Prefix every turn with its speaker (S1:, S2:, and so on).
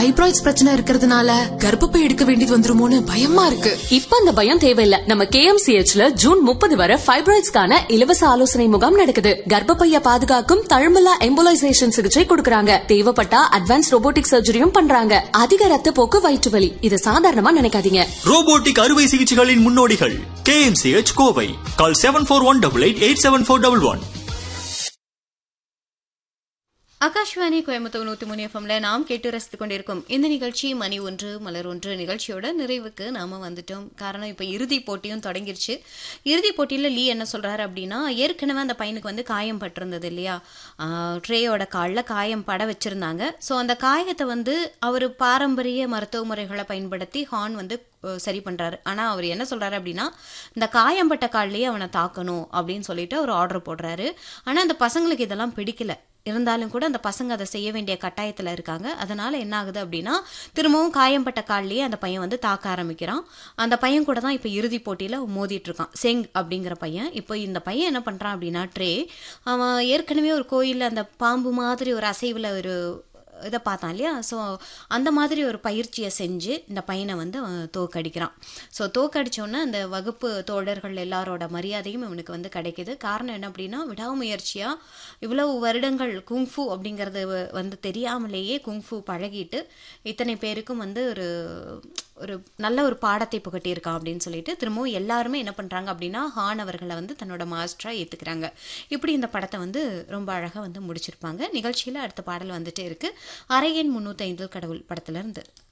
S1: fibroids பிரச்சனை இருக்கிறதுனால கர்ப்பப்பை எடுக்க வேண்டியது வந்துருமோன்னு பயமா இருக்கு
S2: இப்ப அந்த பயம் தேவையில்ல நம்ம கேஎம்சிஹெச்ல ஜூன் முப்பது வரை ஃபைப்ராய்ட்ஸ்க்கான இலவச ஆலோசனை முகாம் நடக்குது கர்ப்பப்பைய பாதுகாக்கும் தழுமலா எம்போலைசேஷன் சிகிச்சை கொடுக்கறாங்க தேவைப்பட்டா அட்வான்ஸ் ரோபோட்டிக் சர்ஜரியும் பண்றாங்க அதிக ரத்த போக்கு வயிற்று வலி இது சாதாரணமா நினைக்காதீங்க
S3: ரோபோட்டிக் அறுவை சிகிச்சைகளின் முன்னோடிகள் KMCH Kovai call seven four one double eight eight seven four double one
S4: Akashvani Coimbatore நூத்தி மூணு எஃப்எம்ல நாம் கேட்டு ரசித்துக் கொண்டிருக்கும் இந்த நிகழ்ச்சி மணி ஒன்று மலர் ஒன்று நிகழ்ச்சியோட நிறைவுக்கு நாம வந்துட்டோம் காரணம் இப்ப இறுதி போட்டியும் தொடங்கிருச்சு இறுதி போட்டியில லீ என்ன சொல்றாரு அப்படின்னா ஏற்கனவே அந்த பையனுக்கு வந்து காயம் பட்டிருந்தது இல்லையா ஆஹ், ட்ரேயோட காலில் காயம் பட வச்சிருந்தாங்க ஸோ அந்த காயத்தை வந்து அவர் பாரம்பரிய மருத்துவ முறைகளை பயன்படுத்தி ஹார்ன் வந்து அஹ், சரி பண்றாரு ஆனா அவர் என்ன சொல்றாரு அப்படின்னா இந்த காயம்பட்ட கால்லையே அவனை தாக்கணும் அப்படின்னு சொல்லிட்டு அவர் ஆர்டர் போடுறாரு ஆனா அந்த பசங்களுக்கு இதெல்லாம் பிடிக்கல இருந்தாலும் கூட அந்த பசங்க அதை செய்ய வேண்டிய கட்டாயத்தில் இருக்காங்க அதனால என்ன ஆகுது அப்படின்னா திரும்பவும் காயம்பட்ட கால்லேயே அந்த பையன் வந்து தாக்க ஆரம்பிக்கிறான் அந்த பையன் கூட தான் இப்போ இறுதி போட்டியில் மோதிட்டு இருக்கான் செங் அப்படிங்கிற பையன் இப்போ இந்த பையன் என்ன பண்ணுறான் அப்படின்னா ட்ரே அவன் ஏற்கனவே ஒரு கோயிலில் அந்த பாம்பு மாதிரி ஒரு அசைவில் ஒரு இதை பார்த்தான் இல்லையா ஸோ அந்த மாதிரி ஒரு பயிற்சியை செஞ்சு இந்த பையனை வந்து அவன் தோக்கடிக்கிறான் ஸோ தோக்கடிச்சோன்னே அந்த வகுப்பு தோழர்கள் எல்லாரோட மரியாதையும் இவனுக்கு வந்து கிடைக்குது காரணம் என்ன அப்படின்னா விடாமுயற்சியாக இவ்வளவு வருடங்கள் குங்ஃபு அப்படிங்கிறது வ- வந்து தெரியாமலேயே குங்ஃபு பழகிட்டு இத்தனை பேருக்கும் வந்து ஒரு ஒரு நல்ல ஒரு பாடத்தை புகட்டியிருக்கான் அப்படின்னு சொல்லிட்டு திரும்பவும் எல்லாருமே என்ன பண்ணுறாங்க அப்படின்னா ஹான் அவர்களை வந்து தன்னோட மாஸ்டராக ஏற்றுக்கிறாங்க இப்படி இந்த படத்தை வந்து ரொம்ப அழகாக வந்து முடிச்சிருப்பாங்க நிகழ்ச்சியில் அடுத்த பாடல் வந்துட்டே இருக்கு அரையன் முந்நூற்றி கடவுள் படத்துல இருந்து